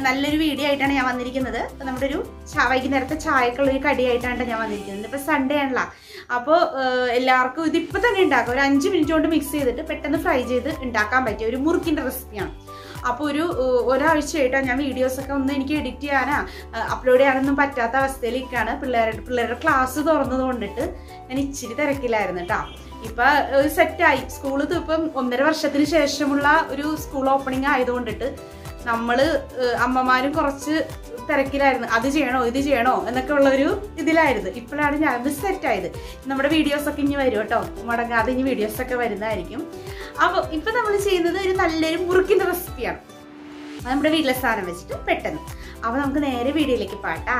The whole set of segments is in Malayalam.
നല്ലൊരു വീഡിയോ ആയിട്ടാണ് ഞാൻ വന്നിരിക്കുന്നത് ഇപ്പൊ നമ്മുടെ ഒരു ചാ- വൈകുന്നേരത്തെ ചായക്കുള്ള ഒരു കടിയായിട്ടാണ് ഞാൻ വന്നിരിക്കുന്നത് ഇപ്പൊ സൺഡേ ആണല്ലോ അപ്പോൾ എല്ലാവർക്കും ഇതിപ്പോൾ തന്നെ ഉണ്ടാക്കാം ഒരു അഞ്ച് മിനിറ്റ് കൊണ്ട് മിക്സ് ചെയ്തിട്ട് പെട്ടെന്ന് ഫ്രൈ ചെയ്ത് ഉണ്ടാക്കാൻ പറ്റിയ ഒരു മുറുക്കിൻ്റെ റെസിപ്പിയാണ് അപ്പോൾ ഒരു ഏഹ്, ഒരാഴ്ചയായിട്ടാണ് ഞാൻ വീഡിയോസൊക്കെ ഒന്ന് എനിക്ക് എഡിറ്റ് ചെയ്യാനാ അപ്ലോഡ് ചെയ്യാനൊന്നും പറ്റാത്ത അവസ്ഥയിലേക്കാണ് പിള്ളേരുടെ പിള്ളേരുടെ ക്ലാസ് തുറന്നത് കൊണ്ടിട്ട് ഞാൻ ഇച്ചിരി തിരക്കിലായിരുന്നു കേട്ടോ ഇപ്പൊ ഒരു സെറ്റായി സ്കൂൾ ഇപ്പം ഒന്നര വർഷത്തിന് ശേഷമുള്ള ഒരു സ്കൂൾ ഓപ്പണിംഗ് ആയതുകൊണ്ടിട്ട് നമ്മള് ഏഹ്, അമ്മമാരും കുറച്ച് തിരക്കിലായിരുന്നു അത് ചെയ്യണോ ഇത് ചെയ്യണോ എന്നൊക്കെ ഉള്ള ഒരു ഇതിലായിരുന്നു ഇപ്പോഴാണ് ഞാൻ സെറ്റ് ആയത് നമ്മുടെ വീഡിയോസ് ഒക്കെ ഇനി വരും കേട്ടോ മുടങ്ങാതെ ഇനി വീഡിയോസ് ഒക്കെ വരുന്നതായിരിക്കും അപ്പോൾ ഇപ്പൊ നമ്മൾ ചെയ്യുന്നത് ഒരു നല്ലൊരു മുറുക്കിന്റെ റെസിപ്പിയാണ് അത് നമ്മുടെ വീട്ടിലെ സാധനം വെച്ചിട്ട് പെട്ടെന്ന് അപ്പൊ നമുക്ക് നേരെ വീഡിയോയിലേക്ക് പാട്ടാ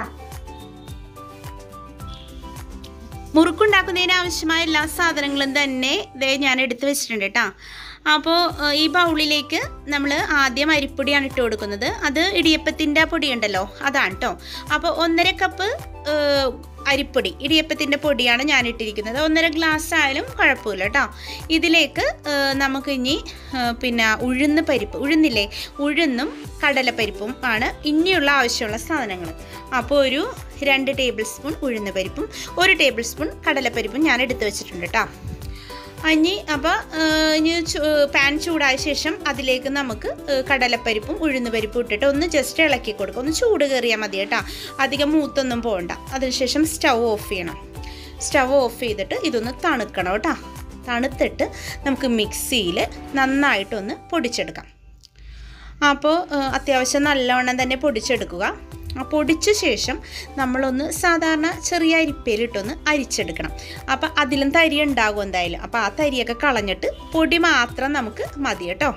മുറുക്കുണ്ടാക്കുന്നതിന് ആവശ്യമായ എല്ലാ സാധനങ്ങളും തന്നെ ദേ ഞാൻ എടുത്ത് വെച്ചിട്ടുണ്ട് കേട്ടോ അപ്പോൾ ഈ ബൗളിലേക്ക് നമ്മൾ ആദ്യം അരിപ്പൊടിയാണ് ഇട്ട് കൊടുക്കുന്നത് അത് ഇടിയപ്പത്തിൻ്റെ പൊടി ഉണ്ടല്ലോ അതാണ് കേട്ടോ അപ്പോൾ ഒന്നര കപ്പ് ഏഹ്, അരിപ്പൊടി ഇടിയപ്പത്തിൻ്റെ പൊടിയാണ് ഞാൻ ഇട്ടിരിക്കുന്നത് ഒന്നര ഗ്ലാസ് ആയാലും കുഴപ്പമില്ല കേട്ടോ ഇതിലേക്ക് ഏഹ്, നമുക്ക് ഇനി ഏഹ്, പിന്നെ ഉഴുന്ന് പരിപ്പ് ഉഴുന്നില്ലേ ഉഴുന്നും കടലപ്പരിപ്പും ആണ് ഇനിയുള്ള ആവശ്യമുള്ള സാധനങ്ങൾ അപ്പോൾ ഒരു രണ്ട് ടേബിൾ സ്പൂൺ ഉഴുന്ന് പരിപ്പും ഒരു ടേബിൾ സ്പൂൺ കടലപ്പരിപ്പും ഞാൻ എടുത്തു വെച്ചിട്ടുണ്ട് കേട്ടോ ഇനി അപ്പോൾ ഇനി ചു- പാൻ ചൂടായ ശേഷം അതിലേക്ക് നമുക്ക് ഏഹ്, കടലപ്പരിപ്പും ഉഴുന്ന് പരിപ്പും ഇട്ടിട്ട് ഒന്ന് ജസ്റ്റ് ഇളക്കി കൊടുക്കുക ഒന്ന് ചൂട് കയറിയാൽ മതി കേട്ടോ അധികം മൂത്തൊന്നും പോകണ്ട അതിനുശേഷം സ്റ്റൗ ഓഫ് ചെയ്യണം സ്റ്റൗ ഓഫ് ചെയ്തിട്ട് ഇതൊന്ന് തണുക്കണം കേട്ടോ തണുത്തിട്ട് നമുക്ക് മിക്സിയിൽ നന്നായിട്ടൊന്ന് പൊടിച്ചെടുക്കാം അപ്പോൾ ഏഹ്, അത്യാവശ്യം നല്ലവണ്ണം തന്നെ പൊടിച്ചെടുക്കുക ആ പൊടിച്ച ശേഷം നമ്മളൊന്ന് സാധാരണ ചെറിയ അരിപ്പയിലിട്ടൊന്ന് അരിച്ചെടുക്കണം അപ്പോൾ അതിലും തരി ഉണ്ടാകും എന്തായാലും അപ്പോൾ ആ തരിയൊക്കെ കളഞ്ഞിട്ട് പൊടി മാത്രം നമുക്ക് മതി കേട്ടോ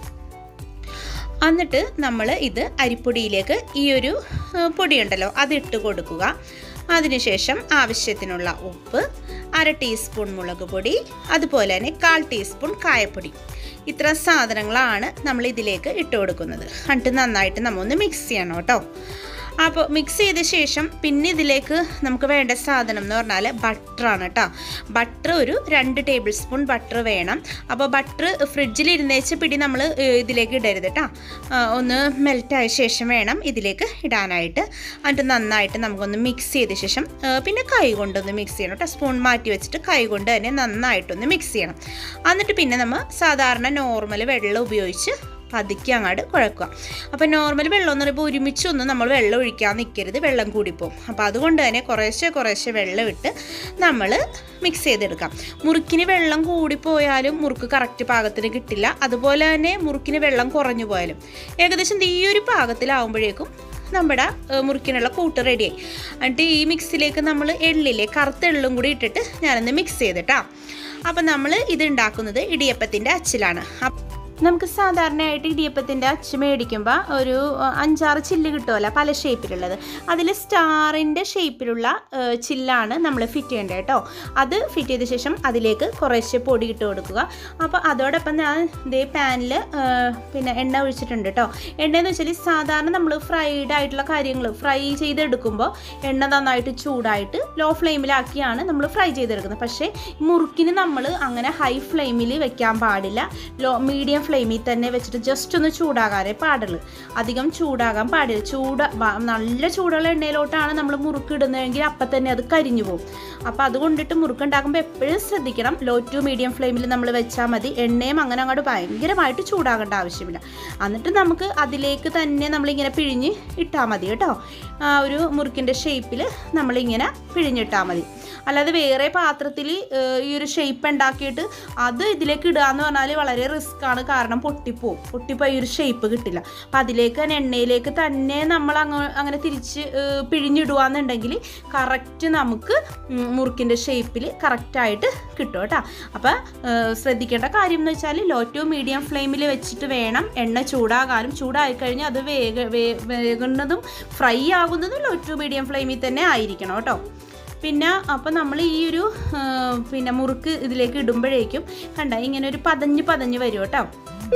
എന്നിട്ട് നമ്മൾ ഇത് അരിപ്പൊടിയിലേക്ക് ഈ ഒരു ഏഹ്, പൊടിയുണ്ടല്ലോ അതിട്ട് കൊടുക്കുക അതിനുശേഷം ആവശ്യത്തിനുള്ള ഉപ്പ് അര ടീസ്പൂൺ മുളക് പൊടി അതുപോലെ തന്നെ കാൽ ടീസ്പൂൺ കായപ്പൊടി ഇത്ര സാധനങ്ങളാണ് നമ്മൾ ഇതിലേക്ക് ഇട്ട് കൊടുക്കുന്നത് എന്നിട്ട് നന്നായിട്ട് നമ്മൾ ഒന്ന് മിക്സ് ചെയ്യണം കേട്ടോ അപ്പോൾ മിക്സ് ചെയ്ത ശേഷം പിന്നെ ഇതിലേക്ക് നമുക്ക് വേണ്ട സാധനം എന്ന് പറഞ്ഞാൽ ബട്ടറാണ് കേട്ടോ ബട്ടർ ഒരു രണ്ട് ടേബിൾ സ്പൂൺ ബട്ടർ വേണം അപ്പോൾ ബട്ടർ ഫ്രിഡ്ജിൽ ഇരുന്നേച്ച് പിടി നമ്മൾ ഇതിലേക്ക് ഇടരുത് കേട്ടോ ആ, ഒന്ന് മെൽറ്റ് ആയ ശേഷം വേണം ഇതിലേക്ക് ഇടാനായിട്ട് എന്നിട്ട് നന്നായിട്ട് നമുക്കൊന്ന് മിക്സ് ചെയ്ത ശേഷം ആ, പിന്നെ കൈ കൊണ്ടൊന്ന് മിക്സ് ചെയ്യണം കേട്ടോ സ്പൂൺ മാറ്റി വെച്ചിട്ട് കൈ കൊണ്ട് തന്നെ നന്നായിട്ടൊന്ന് മിക്സ് ചെയ്യണം എന്നിട്ട് പിന്നെ നമ്മൾ സാധാരണ നോർമൽ വെള്ളം ഉപയോഗിച്ച് പതുക്കി അങ്ങോട്ട് കുഴക്കുക അപ്പോൾ നോർമൽ വെള്ളം എന്ന് പറയുമ്പോൾ ഒരുമിച്ചൊന്നും നമ്മൾ വെള്ളം ഒഴിക്കാൻ നിൽക്കരുത് വെള്ളം കൂടിപ്പോവും അപ്പോൾ അതുകൊണ്ട് തന്നെ കുറേശ്ശെ കുറേശ്ശെ വെള്ളം ഇട്ട് നമ്മൾ മിക്സ് ചെയ്തെടുക്കാം മുറുക്കിന് വെള്ളം കൂടിപ്പോയാലും മുറുക്ക് കറക്റ്റ് പാകത്തിന് കിട്ടില്ല അതുപോലെ തന്നെ മുറുക്കിന് വെള്ളം കുറഞ്ഞു പോയാലും ഏകദേശം ഈ ഒരു പാകത്തിലാവുമ്പോഴേക്കും നമ്മുടെ ഏഹ്, മുറുക്കിനുള്ള കൂട്ട് റെഡിയായി എന്നിട്ട് ഈ മിക്സിലേക്ക് നമ്മൾ എള്ളിലെ കറുത്ത എള്ളും കൂടി ഇട്ടിട്ട് ഞാനൊന്ന് മിക്സ് ചെയ്തിട്ടാ അപ്പം നമ്മൾ ഇത് ഉണ്ടാക്കുന്നത് ഇടിയപ്പത്തിൻ്റെ അച്ചിലാണ് അപ്പ- നമുക്ക് സാധാരണയായിട്ട് ഇടിയപ്പത്തിൻ്റെ അച്ച് മേടിക്കുമ്പോൾ ഒരു അഹ്, അഞ്ചാറ് ചില്ല് കിട്ടുമല്ലോ പല ഷേപ്പിലുള്ളത് അതിൽ സ്റ്റാറിൻ്റെ ഷേപ്പിലുള്ള ഏഹ്, ചില്ലാണ് നമ്മൾ ഫിറ്റ് ചെയ്യേണ്ടത് കേട്ടോ അത് ഫിറ്റ് ചെയ്ത ശേഷം അതിലേക്ക് കുറേശ്ശെ പൊടി ഇട്ട് കൊടുക്കുക അപ്പോൾ അതോടൊപ്പം ഞാൻ ഇതേ പാനിൽ പിന്നെ എണ്ണ ഒഴിച്ചിട്ടുണ്ട് കേട്ടോ എണ്ണയെന്ന് വെച്ചാൽ സാധാരണ നമ്മൾ ഫ്രൈഡ് ആയിട്ടുള്ള കാര്യങ്ങൾ ഫ്രൈ ചെയ്തെടുക്കുമ്പോൾ എണ്ണ നന്നായിട്ട് ചൂടായിട്ട് ലോ ഫ്ലെയിമിലാക്കിയാണ് നമ്മൾ ഫ്രൈ ചെയ്തെടുക്കുന്നത് പക്ഷേ മുറുക്കിന് നമ്മൾ അങ്ങനെ ഹൈ ഫ്ലെയിമിൽ വെക്കാൻ പാടില്ല ലോ മീഡിയം ഫ്ലെയിമിൽ തന്നെ വെച്ചിട്ട് ജസ്റ്റ് ഒന്ന് ചൂടാകാനേ പാടുള്ളൂ അധികം ചൂടാകാൻ പാടില്ല ചൂട് വ- നല്ല ചൂടുള്ള എണ്ണയിലോട്ടാണ് നമ്മൾ മുറുക്ക് ഇടുന്നതെങ്കിൽ അപ്പം തന്നെ അത് കരിഞ്ഞു പോകും അപ്പോൾ അതുകൊണ്ടിട്ട് മുറുക്ക് ഉണ്ടാക്കുമ്പോൾ എപ്പോഴും ശ്രദ്ധിക്കണം ലോ ടു മീഡിയം ഫ്ലെയിമിൽ നമ്മൾ വെച്ചാൽ മതി എണ്ണയും അങ്ങനെ അങ്ങോട്ട് ഭയങ്കരമായിട്ട് ചൂടാകേണ്ട ആവശ്യമില്ല എന്നിട്ട് നമുക്ക് അതിലേക്ക് തന്നെ നമ്മളിങ്ങനെ പിഴിഞ്ഞ് ഇട്ടാൽ മതി കേട്ടോ ആ ഒരു മുറുക്കിൻ്റെ ഷേപ്പിൽ നമ്മളിങ്ങനെ പിഴിഞ്ഞിട്ടാൽ മതി അല്ലാതെ വേറെ പാത്രത്തിൽ ഈ ഒരു ഷേപ്പ് ഉണ്ടാക്കിയിട്ട് അത് ഇതിലേക്ക് ഇടുക എന്ന് പറഞ്ഞാൽ വളരെ റിസ്ക് ആണ് കാരണം പൊട്ടിപ്പോവും പൊട്ടിപ്പോയി ഈ ഒരു ഷേപ്പ് കിട്ടില്ല അപ്പം അതിലേക്ക് തന്നെ എണ്ണയിലേക്ക് തന്നെ നമ്മൾ അങ്ങ് അങ്ങനെ തിരിച്ച് ഏഹ്, പിഴിഞ്ഞിടുകയെന്നുണ്ടെങ്കിൽ കറക്റ്റ് നമുക്ക് ഉം, മുറുക്കിൻ്റെ ഷേപ്പിൽ കറക്റ്റായിട്ട് കിട്ടും കേട്ടോ അപ്പം ശ്രദ്ധിക്കേണ്ട കാര്യം എന്ന് വെച്ചാൽ ലോ ടു മീഡിയം ഫ്ലെയിമിൽ വെച്ചിട്ട് വേണം എണ്ണ ചൂടാകാനും ചൂടായി കഴിഞ്ഞാൽ അത് വേഗ വേ- വേകുന്നതും ഫ്രൈ ആകുന്നതും ലോ ടു മീഡിയം ഫ്ലെയിമിൽ തന്നെ ആയിരിക്കണം കേട്ടോ പിന്നെ അപ്പോൾ നമ്മൾ ഈ ഒരു ആ, പിന്നെ മുറുക്ക് ഇതിലേക്ക് ഇടുമ്പോഴേക്കും കണ്ട ഇങ്ങനെ ഒരു പതഞ്ഞ് പതഞ്ഞ് വരും കേട്ടോ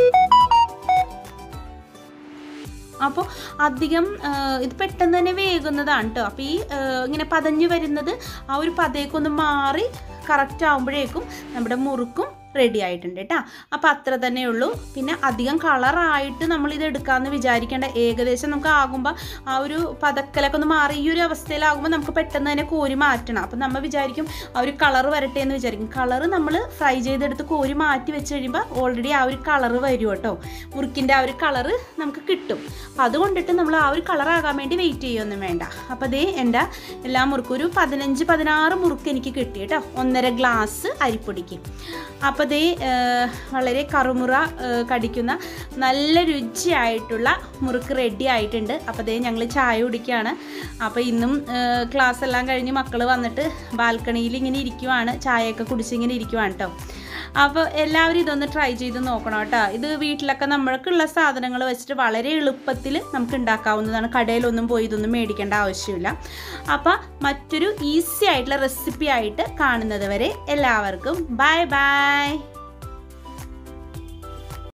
അപ്പോൾ അധികം ആ, ഇത് പെട്ടെന്ന് തന്നെ വേകുന്നതാണ് കേട്ടോ അപ്പോൾ ഈ ആ, ഇങ്ങനെ പതഞ്ഞ് വരുന്നത് ആ ഒരു പതയൊക്കെ ഒന്ന് മാറി കറക്റ്റ് ആകുമ്പോഴേക്കും നമ്മുടെ മുറുക്കും റെഡി ആയിട്ടുണ്ട് കേട്ടോ അപ്പോൾ അത്ര തന്നെ ഉള്ളൂ പിന്നെ അധികം കളറായിട്ട് നമ്മൾ ഇത് എടുക്കാമെന്ന് വിചാരിക്കേണ്ട ഏകദേശം നമുക്ക് ആകുമ്പോൾ ആ ഒരു പതക്കലൊക്കെ ഒന്ന് മാറി ഈ ഒരു അവസ്ഥയിലാകുമ്പോൾ നമുക്ക് പെട്ടെന്ന് തന്നെ കോരി മാറ്റണം അപ്പം നമ്മൾ വിചാരിക്കും ആ ഒരു കളർ വരട്ടെ എന്ന് വിചാരിക്കും കളർ നമ്മൾ ഫ്രൈ ചെയ്തെടുത്ത് കോരി മാറ്റി വെച്ച് കഴിയുമ്പോൾ ഓൾറെഡി ആ ഒരു കളർ വരും കേട്ടോ മുറുക്കിൻ്റെ ആ ഒരു കളറ് നമുക്ക് കിട്ടും അപ്പം അതുകൊണ്ടിട്ട് നമ്മൾ ആ ഒരു കളറാകാൻ വേണ്ടി വെയിറ്റ് ചെയ്യൊന്നും വേണ്ട അപ്പോൾ അതേ എൻ്റെ എല്ലാ മുറുക്കും ഒരു പതിനഞ്ച് പതിനാറ് മുറുക്ക് എനിക്ക് കിട്ടി കേട്ടോ ഒന്നര ഗ്ലാസ് അരിപ്പൊടിക്ക് അപ്പോൾ അതേ വളരെ കറുമുറ ഏഹ്, കടിക്കുന്ന നല്ല രുചിയായിട്ടുള്ള മുറുക്ക് റെഡി ആയിട്ടുണ്ട് അപ്പോൾ അതേ ഞങ്ങൾ ചായ കുടിക്കുകയാണ് അപ്പോൾ ഇന്നും ക്ലാസ് എല്ലാം കഴിഞ്ഞ് മക്കൾ വന്നിട്ട് ബാൽക്കണിയിൽ ഇങ്ങനെ ഇരിക്കുവാണ് ചായയൊക്കെ കുടിച്ച് ഇങ്ങനെ ഇരിക്കുവാണ് കേട്ടോ അപ്പോൾ എല്ലാവരും ഇതൊന്ന് ട്രൈ ചെയ്ത് നോക്കണം കേട്ടോ ഇത് വീട്ടിലൊക്കെ നമ്മൾക്കുള്ള സാധനങ്ങൾ വെച്ചിട്ട് വളരെ എളുപ്പത്തിൽ നമുക്ക് ഉണ്ടാക്കാവുന്നതാണ് കടയിലൊന്നും പോയി ഇതൊന്നും മേടിക്കേണ്ട ആവശ്യമില്ല അപ്പോൾ മറ്റൊരു ഈസി ആയിട്ടുള്ള റെസിപ്പി ആയിട്ട് കാണുന്നത് വരെ എല്ലാവർക്കും ബൈ ബൈ